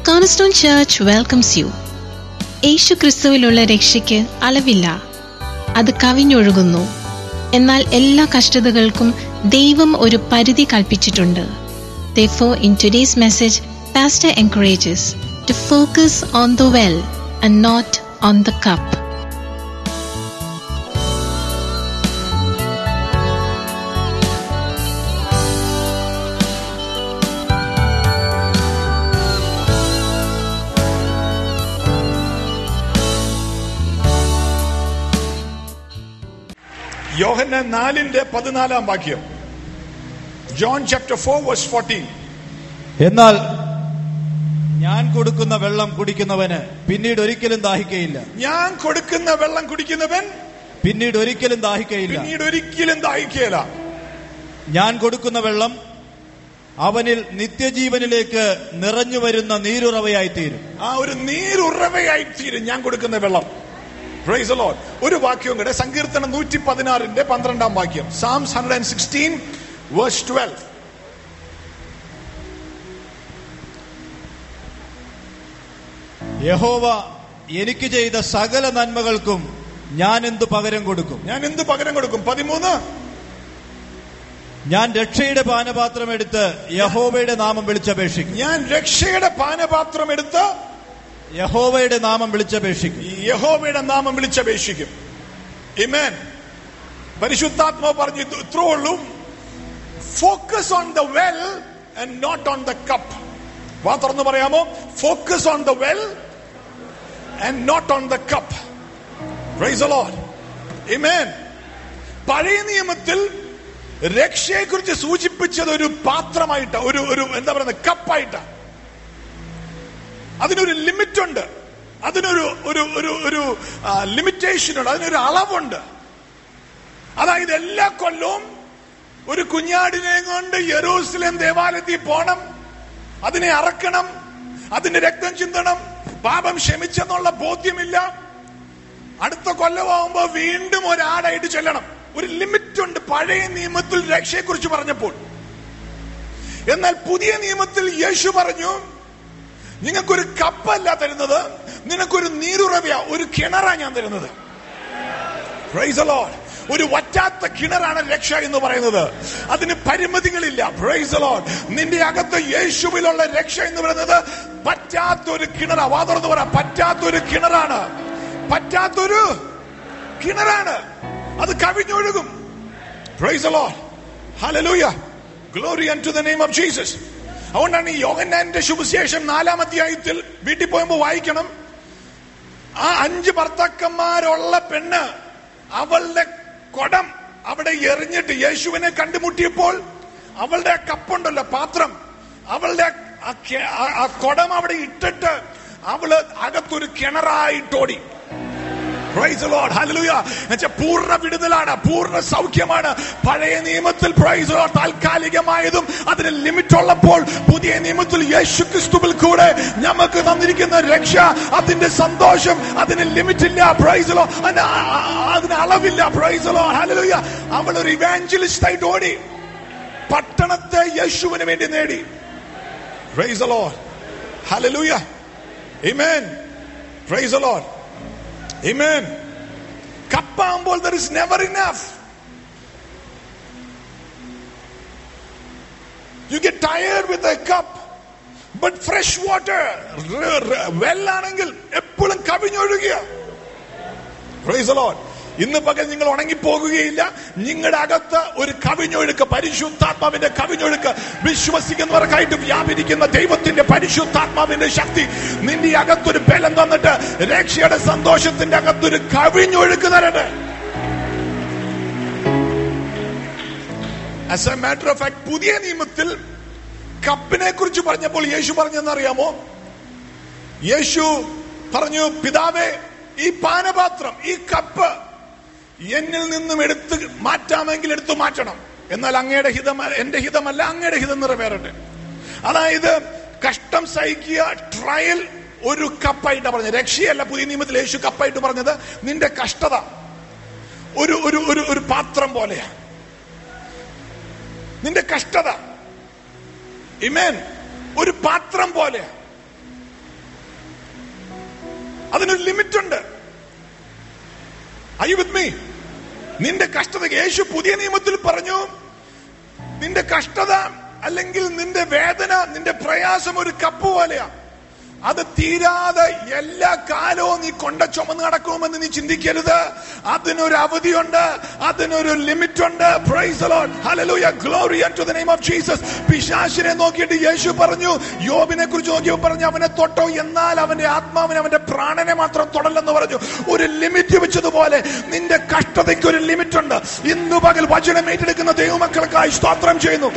കോൺസ്റ്റോൺ Church welcomes you യേശു ക്രിസ്തുവിലുള്ള രക്ഷയ്ക്ക് അളവില്ല അത് കവിഞ്ഞൊഴുകുന്നു എന്നാൽ എല്ലാ കഷ്ടതകൾക്കും ദൈവം ഒരു പരിധി കൽപ്പിച്ചിട്ടുണ്ട് Therefore, in today's message, Pastor encourages to focus on the well and not on the cup. യോഹന്നാൻ നാലിന്റെ പതിനാലാം വാക്യം John chapter four verse fourteen എന്നാൽ ഞാൻ കൊടുക്കുന്ന വെള്ളം കുടിക്കുന്നവന് പിന്നീട് ഒരിക്കലും ദാഹിക്കയില്ല ഞാൻ കൊടുക്കുന്ന വെള്ളം കുടിക്കുന്നവൻ പിന്നീട് ഒരിക്കലും ദാഹിക്കയില്ല പിന്നീട് ഒരിക്കലും ദാഹിക്കുകയില്ല ഞാൻ കൊടുക്കുന്ന വെള്ളം അവനിൽ നിത്യജീവനിലേക്ക് നിറഞ്ഞു വരുന്ന നീരുറവയായി തീരും ആ ഒരു നീരുറവയായി തീരും ഞാൻ കൊടുക്കുന്ന വെള്ളം Praise the Lord. ഒരു വാക്യവും കൂടെ സങ്കീർത്തനം നൂറ്റി പതിനാറിന്റെ പന്ത്രണ്ടാം വാക്യം Psalms hundred and sixteen verse twelve യഹോവ എനിക്ക് ചെയ്ത സകല നന്മകൾക്കും ഞാൻ എന്തു പകരം കൊടുക്കും ഞാൻ എന്ത് പകരം കൊടുക്കും പതിമൂന്ന് ഞാൻ രക്ഷയുടെ പാനപാത്രം എടുത്ത് യഹോവയുടെ നാമം വിളിച്ചപേക്ഷിക്കും ഞാൻ രക്ഷയുടെ പാനപാത്രം എടുത്ത് യഹോവയുടെ നാമം വിളിച്ചപേക്ഷിക്കും യഹോവയുടെ നാമം വിളിച്ചപേക്ഷിക്കും ഇമേൻ പരിശുദ്ധാത്മാവ് പറഞ്ഞു ഇത് ഇത്രേ ഉള്ളൂ focus on the well and not on the cup വാ തുറന്ന് പറയാമോ focus on the well and not on the cup praise Lord amen പഴയ നിയമത്തിൽ രക്ഷയെക്കുറിച്ച് സൂചിപ്പിച്ചത് ഒരു പാത്രമായിട്ട് ഒരു ഒരു എന്താ പറയുന്നത് കപ്പായിട്ടാണ് അതിനൊരു ലിമിറ്റ് ഉണ്ട് അതിനൊരു ഒരു ഒരു ഒരു ലിമിറ്റേഷൻ ഉണ്ട് അതിനൊരു അളവുണ്ട് അതായത് എല്ലാ കൊല്ലവും ഒരു കുഞ്ഞാടിനെ കൊണ്ട് യെറൂസലേം ദേവാലയത്തിൽ പോണം അതിനെ അറക്കണം അതിന്റെ രക്തം ചിന്തണം പാപം ക്ഷമിച്ചെന്നുള്ള ബോധ്യമില്ല അടുത്ത കൊല്ലമാകുമ്പോ വീണ്ടും ഒരാടായിട്ട് ചെല്ലണം ഒരു ലിമിറ്റ് ഉണ്ട് പഴയ നിയമത്തിൽ രക്ഷയെക്കുറിച്ച് പറഞ്ഞപ്പോൾ എന്നാൽ പുതിയ നിയമത്തിൽ യേശു പറഞ്ഞു നിങ്ങൾക്കൊരു കപ്പല്ല തരുന്നത് നിനക്കൊരു നീരുറവയാ ഒരു കിണറാ ഞാൻ തരുന്നത് Praise the Lord. ഒരു വറ്റാത്ത കിണറാണ് രക്ഷ എന്ന് പറയുന്നത് അതിന് പരിമിതികളില്ല Praise the Lord. നിന്റെ അകത്ത് യേശുവിലുള്ള രക്ഷ എന്ന് പറയുന്നത് പറ്റാത്തൊരു കിണറാ വാതുറന്ന് പറ പറ്റാത്തൊരു കിണറാണ് പറ്റാത്തൊരു കിണറാണ് അത് കവിഞ്ഞൊഴുകും Praise the Lord. Hallelujah. Glory unto the name of Jesus. അതുകൊണ്ടാണ് ഈ യോഗന്നാന്റെ ശുഭശേഷം നാലാം അധ്യായത്തിൽ വീട്ടിൽ പോകുമ്പോൾ വായിക്കണം ആ അഞ്ച് ഭർത്താക്കന്മാരുള്ള പെണ്ണ് അവളുടെ കൊടം അവിടെ എറിഞ്ഞിട്ട് യേശുവിനെ കണ്ടുമുട്ടിയപ്പോൾ അവളുടെ ആ കപ്പുണ്ടല്ലോ പാത്രം അവളുടെ ആ കെ- ആ- ആ കൊടം അവിടെ ഇട്ടിട്ട് അവള് അകത്തൊരു കിണറായിട്ടോടി Praise the Lord. Hallelujah. എന്നുവെച്ചാൽ പൂർണ്ണ വിടുതലാണ് പൂർണ്ണ സൗഖ്യമാണ് പഴയ നിയമത്തിൽ പ്രൈസ് the Lord താൽക്കാലികമായതും അതിന് ലിമിറ്റ് ഉള്ളപ്പോൾ പുതിയ നിയമത്തിൽ യേശു ക്രിസ്തുവിൽ കൂടെ നമുക്ക് തന്നിരിക്കുന്ന രക്ഷ അതിന്റെ സന്തോഷം അതിന് ലിമിറ്റ് ഇല്ല പ്രൈസ് അതിന് ആ- ആ- അതിന് അളവില്ല പ്രൈസ് ഹല്ലേലൂയ അവൾ ഒരു ഇവാഞ്ചലിസ്റ്റ് ആയിട്ട് ഓടി പട്ടണത്തെ യേശുവിന് വേണ്ടി നേടി praise the Lord. Hallelujah. Amen. Praise the Lord. Amen. കപ്പാകുമ്പോൾ there is never enough. You get tired with a cup. But fresh water, വെള്ളാണെങ്കിൽ എപ്പോഴും കവിഞ്ഞൊഴുകുക Praise the Lord. ഇന്ന് പകൽ നിങ്ങൾ ഉണങ്ങിപ്പോകുകയില്ല നിങ്ങളുടെ അകത്ത് ഒരു കവിഞ്ഞൊഴുക്ക് പരിശുദ്ധാത്മാവിന്റെ കവിഞ്ഞൊഴുക്ക് വിശ്വസിക്കുന്നവർക്കായിട്ട് വ്യാപരിക്കുന്ന ദൈവത്തിന്റെ പരിശുദ്ധാത്മാവിന്റെ ശക്തി നിന്റെ അകത്തൊരു ബലം തന്നിട്ട് രക്ഷയുടെ സന്തോഷത്തിന്റെ അകത്തൊരു കവിഞ്ഞൊഴുക്ക് തരട്ടെ as a matter of fact പുതിയ നിയമത്തിൽ കപ്പിനെ കുറിച്ച് പറഞ്ഞപ്പോൾ യേശു പറഞ്ഞെന്നറിയാമോ യേശു പറഞ്ഞു പിതാവേ ഈ പാനപാത്രം ഈ കപ്പ് എന്നിൽ നിന്നും എടുത്ത് മാറ്റാമെങ്കിൽ എടുത്തു മാറ്റണം എന്നാൽ അങ്ങയുടെ ഹിതം എന്റെ ഹിതമല്ല അങ്ങയുടെ ഹിതം നിറവേറട്ടെ അതായത് കഷ്ടം സഹിക്കുക ട്രയൽ ഒരു കപ്പായിട്ടാണ് പറഞ്ഞത് രക്ഷയല്ല പുതിയ നിയമത്തിൽ യേശു കപ്പായിട്ട് പറഞ്ഞത് നിന്റെ കഷ്ടത ഒരു ഒരു ഒരു ഒരു പാത്രം പോലെയാ നിന്റെ കഷ്ടത ഇമേൻ ഒരു പാത്രം പോലെ അതിനൊരു ലിമിറ്റ് ഉണ്ട് Are you with me? നിന്റെ കഷ്ടത യേശു പുതിയ നിയമത്തിൽ പറഞ്ഞു നിന്റെ കഷ്ടത അല്ലെങ്കിൽ നിന്റെ വേദന നിന്റെ പ്രയാസം ഒരു കപ്പ് പോലെയാ അത് തീരാതെ എല്ലാ കാലവും നീ കൊണ്ട ചുമന്ന് നടക്കുമെന്ന് നീ ചിന്തിക്കരുത് അതിനൊരു അവധിയുണ്ട് അതിനൊരു ലിമിറ്റ് ഉണ്ട് praise hallelujah glory to the name of Jesus പിശാചിനെ നോക്കിയിട്ട് യേശു പറഞ്ഞു യോബിനെ കുറിച്ച് നോക്കിയപ്പോൾ പറഞ്ഞു അവനെ തൊട്ടോ എന്നാൽ അവന്റെ ആത്മാവിനെ അവന്റെ പ്രാണനെ മാത്രം തൊടല്ലെന്ന് പറഞ്ഞു ഒരു ലിമിറ്റ് വെച്ചതുപോലെ നിന്റെ കഷ്ടതയ്ക്ക് ഒരു ലിമിറ്റ് ഉണ്ട് ഇന്ന് പകൽ വചനം ഏറ്റെടുക്കുന്ന ദൈവമക്കൾക്കായി സ്തോത്രം ചെയ്യുന്നു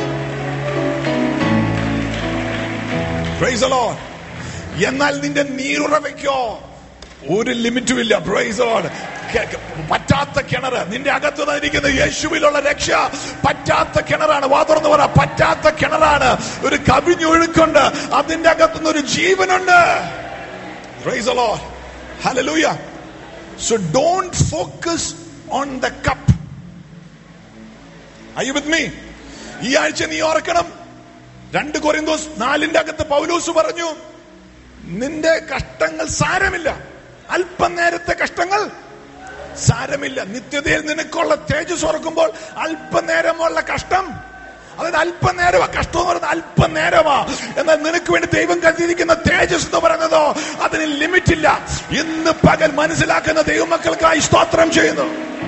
Praise the Lord. എന്നാൽ നിന്റെ നീരുറവയ്ക്കോ ഒരു ലിമിറ്റും ഇല്ല പ്രൈസ് ലോർഡ് പറ്റാത്ത കിണർ നിന്റെ അകത്ത് നിന്നിരിക്കുന്ന യേശുവിലുള്ള രക്ഷ പറ്റാത്ത കിണറാണ് വാ തുറന്ന് പറ പറ്റാത്ത കിണറാണ് ഒരു കവിഞ്ഞൊഴുക്കുണ്ട് അതിന്റെ അകത്തുനിന്ന് ഒരു ജീവനുണ്ട് praise Lord hallelujah so don't focus on the cup I with me ഈ ആഴ്ച നീ ഓർക്കണം രണ്ട് കൊറിന്തോസ് നാലിന്റെ അകത്ത് പൗലൂസ് പറഞ്ഞു നിന്റെ കഷ്ടങ്ങൾ സാരമില്ല അല്പം നേരത്തെ കഷ്ടങ്ങൾ സാരമില്ല നിത്യതയിൽ നിനക്കുള്ള തേജസ് ഓർക്കുമ്പോൾ അല്പനേരമുള്ള കഷ്ടം അതായത് അല്പനേരമാ കഷ്ടം എന്ന് പറയുന്നത് അല്പനേരമാ എന്നാൽ നിനക്ക് വേണ്ടി ദൈവം കരുതിയിരിക്കുന്ന തേജസ് എന്ന് പറയുന്നതോ അതിന് ലിമിറ്റ് ഇല്ല ഇന്ന് പകൽ മനസ്സിലാക്കുന്ന ദൈവമക്കൾക്കായി സ്തോത്രം ചെയ്യുന്നു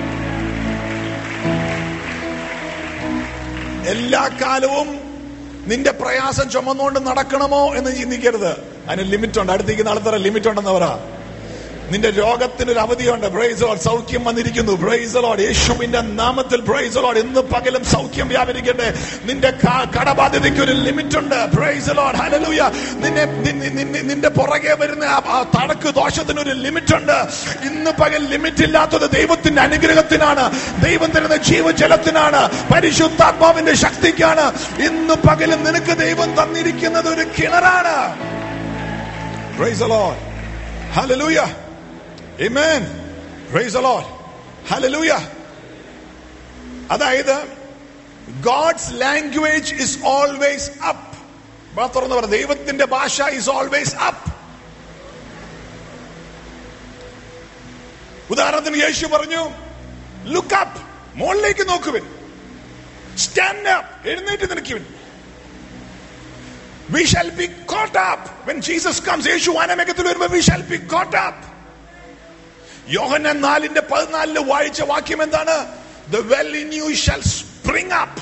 എല്ലാ കാലവും നിന്റെ പ്രയാസം ചുമന്നുകൊണ്ട് നടക്കണമോ എന്ന് ചിന്തിക്കരുത് അതിന് ലിമിറ്റ് ഉണ്ട് അടുത്തേക്ക് ആൾത്തറ ലിമിറ്റ് ഉണ്ടെന്ന് പറ നിന്റെ രോഗത്തിന് ഒരു അവധിയുണ്ട് ബ്രൈസ് ലോഡ് സൗഖ്യം വന്നിരിക്കുന്നു ബ്രൈസ് ലോഡ് യേശുവിന്റെ നാമത്തിൽ ബ്രൈസ് ലോഡ് ഇന്ന് പകലും സൗഖ്യം വ്യാപരിക്കട്ടെ നിന്റെ ക- കടബാധ്യതയ്ക്ക് ഒരു ലിമിറ്റ് ഉണ്ട് ബ്രൈസ് ലോഡ് ഹല്ലേലൂയ നിന്നെ നിന്നെ- നിന്നെ- നിന്റെ പുറകെ വരുന്ന ആ- ആ തടക്ക് ദോഷത്തിന് ഒരു ലിമിറ്റ് ഉണ്ട് ഇന്ന് പകൽ ലിമിറ്റ് ഇല്ലാത്തത് ദൈവത്തിന്റെ അനുഗ്രഹത്തിനാണ് ദൈവം തരുന്ന ജീവജലത്തിനാണ് പരിശുദ്ധാത്മാവിന്റെ ശക്തിക്കാണ് ഇന്ന് പകലും നിനക്ക് ദൈവം തന്നിരിക്കുന്നത് ഒരു കിണറാണ് Praise the Lord. Hallelujah. Amen. Praise the Lord. Hallelujah. അതായത് God's language is always up തുറന്നു പറ ദൈവത്തിന്റെ ഭാഷ ഇസ് ഓൾവേസ് അപ്പ് ഉദാഹരണത്തിന് യേശു പറഞ്ഞു ലുക്ക് അപ്പ് മുകളിലേക്ക് നോക്കുവിൻ സ്റ്റാൻഡ് അപ്പ് എഴുന്നേറ്റ് നിൽക്കുവിൻ we shall be caught up when Jesus comes യേശു വാനമേഘത്തിൽ വരുമ്പോൾ we shall be caught up യോഹന്നാൻ നാലിന്റെ പതിനാലില് വായിച്ച വാക്യം എന്താണ് the well in you shall spring up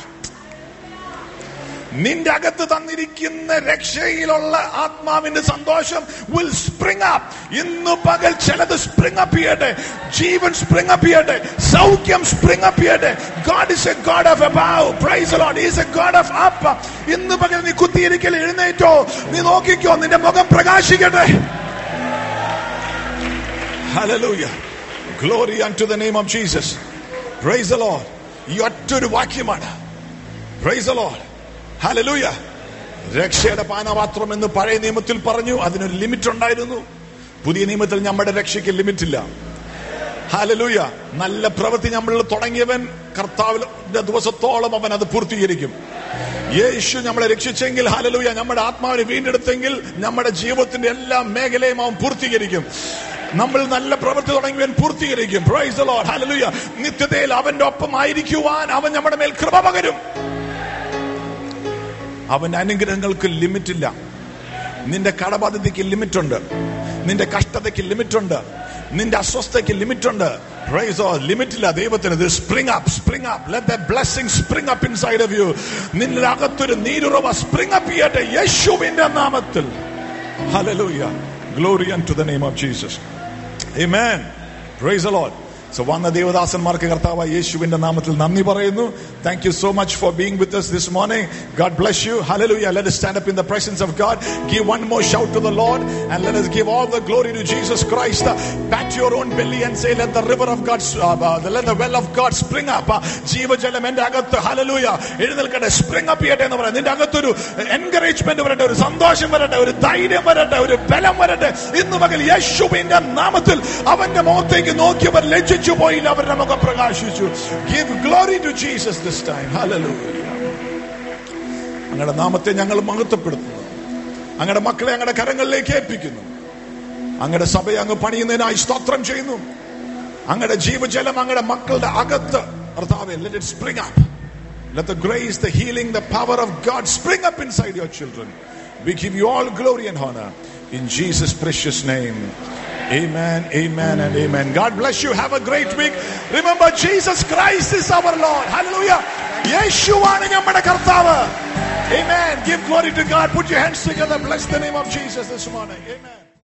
നിന്റെ അകത്ത് തന്നിരിക്കുന്ന രക്ഷയിലുള്ള ആത്മാവിന്റെ സന്തോഷം വിൽ സ്പ്രിങ് അപ്പ് ഇന്ന് പകൽ ചിലത് സ്പ്രിങ് അപ്പ് ചെയ്യട്ടെ ജീവൻ സ്പ്രിങ് അപ്പ് ചെയ്യട്ടെ സൗഖ്യം സ്പ്രിങ് അപ്പ് ചെയ്യട്ടെ God is a God of above praise Lord is a God of up ഇന്ന് പകൽ നീ കുത്തിയിരിക്കൽ എഴുന്നേറ്റോ നീ നോക്കിക്കോ നിന്റെ മുഖം പ്രകാശിക്കട്ടെ Hallelujah. Glory unto the name of Jesus. Praise the Lord. ഈ ഒറ്റൊരു വാക്യമാണ് Praise the Lord. Hallelujah. രക്ഷയുടെ പാനപാത്രം എന്ന് പഴയ നിയമത്തിൽ പറഞ്ഞു അതിനൊരു ലിമിറ്റ് ഉണ്ടായിരുന്നു പുതിയ നിയമത്തിൽ നമ്മുടെ രക്ഷയ്ക്ക് ലിമിറ്റ് ഇല്ല ഹാലലൂയ നല്ല പ്രവൃത്തി നമ്മളിൽ തുടങ്ങിയവൻ കർത്താവിന്റെ ദിവസത്തോളം അവൻ അത് പൂർത്തീകരിക്കും യേശു നമ്മളെ രക്ഷിച്ചെങ്കിൽ ഹാലലൂയ നമ്മുടെ ആത്മാവിനെ വീണ്ടെടുത്തെങ്കിൽ നമ്മുടെ ജീവിതത്തിന്റെ എല്ലാ മേഖലയും അവൻ പൂർത്തീകരിക്കും നമ്മൾ നല്ല പ്രവൃത്തി തുടങ്ങിയവൻ പൂർത്തീകരിക്കും പ്രൈസ് ദി ലോർഡ് ഹല്ലേലൂയ നിത്യതയിൽ അവന്റെ ഒപ്പം ആയിരിക്കുവാൻ അവൻ നമ്മുടെ മേൽ കൃപ പകരും അവന്റെ അനുഗ്രഹങ്ങൾക്ക് ലിമിറ്റ് ഇല്ല നിന്റെ കടബാധ്യതയ്ക്ക് ലിമിറ്റ് ഉണ്ട് നിന്റെ കഷ്ടതയ്ക്ക് ലിമിറ്റ് ഉണ്ട് നിന്റെ അസ്വസ്ഥതയ്ക്ക് ലിമിറ്റ് ഉണ്ട് പ്രൈസ് ഓ ലിമിറ്റ് ഇല്ല ദൈവത്തിന് spring up spring up let the blessing spring up inside of you നിന്റെ അകത്തൊരു നീരുറവ സ്പ്രിംഗ് അപ്പ് ചെയ്യട്ടെ യേശുവിന്റെ നാമത്തിൽ hallelujah glory to the name of Jesus Amen. Praise the Lord. So വന്ന ദേവദാസന്മാർക്ക് കർത്താവ് യേശുവിന്റെ നാമത്തിൽ നന്ദി പറയുന്നു thank you so much for being with us this morning. God bless you. Hallelujah. Let us stand up in the presence of God. Give one more shout to the Lord and let us give all the glory to Jesus Christ. Uh, Pat your own belly and say, let the river of God, uh, uh, let the well of God spring up. Uh, ജീവജലം എന്റെ അകത്ത് ഹലലൂയ എഴുന്നേൽക്കട്ടെ spring up ചെയ്യട്ടെ എന്ന് പറയാം നിന്റെ അകത്തൊരു encouragement വരട്ടെ ഒരു സന്തോഷം വരട്ടെ ഒരു ധൈര്യം വരട്ടെ ഒരു ബലം വരട്ടെ ഇന്ന് മകൽ യേശുവിന്റെ നാമത്തിൽ അവന്റെ മുഖത്തേക്ക് നോക്കിയവർ ലജ്ജിച്ചു പോയില്ല അവരുടെ മുഖം പ്രകാശിച്ചു give glory to Jesus this time hallelujah അങ്ങയുടെ നാമത്തെ ഞങ്ങൾ മഹത്വപ്പെടുത്തുന്നു അങ്ങയുടെ മക്കളെ അങ്ങയുടെ കരങ്ങളിലേക്ക് ഏൽപ്പിക്കുന്നു അങ്ങയുടെ സഭയെ അങ്ങ് പണിയുന്നതിനായി സ്തോത്രം ചെയ്യുന്നു അങ്ങയുടെ ജീവജലം അങ്ങയുടെ മക്കളുടെ അകത്ത് കർത്താവെ let it spring up let the grace the healing the power of God spring up inside your children we give you all glory and honor in Jesus precious name Amen, amen, and amen. God bless you. Have a great week. Remember, Jesus Christ is our Lord. Hallelujah. യേശുവാണ് നമ്മുടെ കർത്താവ് Amen. Give glory to God. Put your hands together. Bless the name of Jesus this morning. Amen.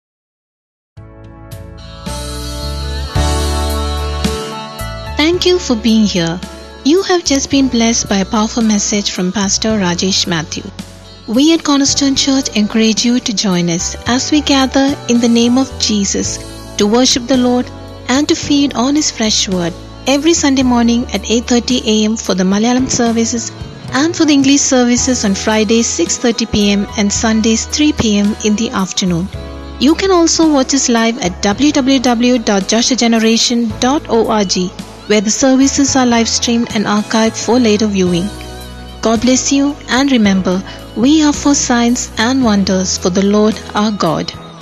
Thank you for being here. You have just been blessed by a powerful message from Pastor Rajesh Matthew. We at Cornerstone Church encourage you to join us as we gather in the name of Jesus to worship the Lord and to feed on his fresh word every Sunday morning at 8:30 a.m. for the Malayalam services and for the English services on Fridays 6:30 p.m. and Sundays 3 p.m. in the afternoon. You can also watch us live at www.joshageneration.org where the services are live streamed and archived for later viewing. God bless you and remember, we are for signs and wonders for the Lord our God.